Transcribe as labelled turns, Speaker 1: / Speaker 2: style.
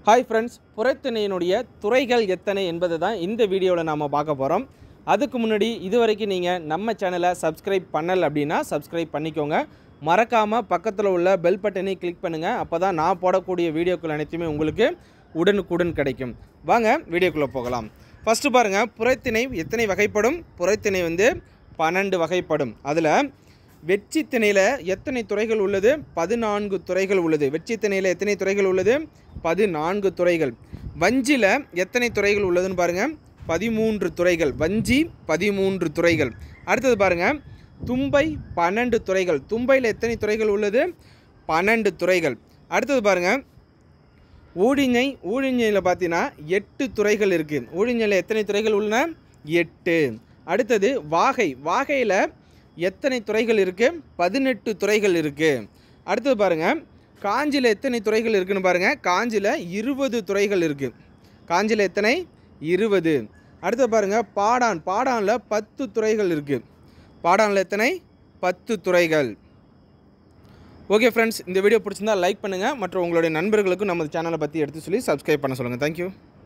Speaker 1: hi friends புறத்திணையினுடைய துறைகள் எத்தனை என்பதை தான் இந்த வீடியோவில் நாம் பார்க்க போகிறோம் அதுக்கு முன்னாடி இது வரைக்கும் நீங்கள் நம்ம சேனலை சப்ஸ்கிரைப் பண்ணல அப்படின்னா சப்ஸ்கிரைப் பண்ணிக்கோங்க மறக்காமல் பக்கத்தில் உள்ள பெல் பட்டனை கிளிக் பண்ணுங்கள் அப்போ தான் நான் போடக்கூடிய வீடியோக்கள் அனைத்துமே உங்களுக்கு உடனுக்குடன் கிடைக்கும் வாங்க வீடியோக்குள்ளே போகலாம் ஃபஸ்ட்டு பாருங்கள் புறத்திணை எத்தனை வகைப்படும் புறத்திணை வந்து பன்னெண்டு வகைப்படும் அதில் வெற்றி திணையில் எத்தனை துறைகள் உள்ளது பதினான்கு துறைகள் உள்ளது வெற்றி திணையில் எத்தனை துறைகள் உள்ளது பதினான்கு துறைகள் வஞ்சியில் எத்தனை துறைகள் உள்ளதுன்னு பாருங்கள் பதிமூன்று துறைகள் வஞ்சி பதிமூன்று துறைகள் அடுத்தது பாருங்கள் தும்பை பன்னெண்டு துறைகள் தும்பையில் எத்தனை துறைகள் உள்ளது பன்னெண்டு துறைகள் அடுத்தது பாருங்கள் ஊழிஞை ஊழிஞையில் பார்த்தீங்கன்னா எட்டு துறைகள் இருக்குது ஊழிஞையில் எத்தனை துறைகள் உள்ளன எட்டு அடுத்தது வாகை வாகையில் எத்தனை துறைகள் இருக்குது பதினெட்டு துறைகள் இருக்குது அடுத்தது பாருங்கள் காஞ்சியில் எத்தனை துறைகள் இருக்குன்னு பாருங்கள் காஞ்சியில் இருபது துறைகள் இருக்குது காஞ்சியில் எத்தனை இருபது அடுத்து பாருங்கள் பாடான் பாடானில் பத்து துறைகள் இருக்குது பாடானில் எத்தனை பத்து துறைகள் ஓகே ஃப்ரெண்ட்ஸ் இந்த வீடியோ பிடிச்சிருந்தா லைக் பண்ணுங்கள் மற்றும் உங்களுடைய நண்பர்களுக்கும் நமது சேனலை பற்றி எடுத்து சொல்லி சப்ஸ்கிரைப் பண்ண சொல்லுங்கள் தேங்க்யூ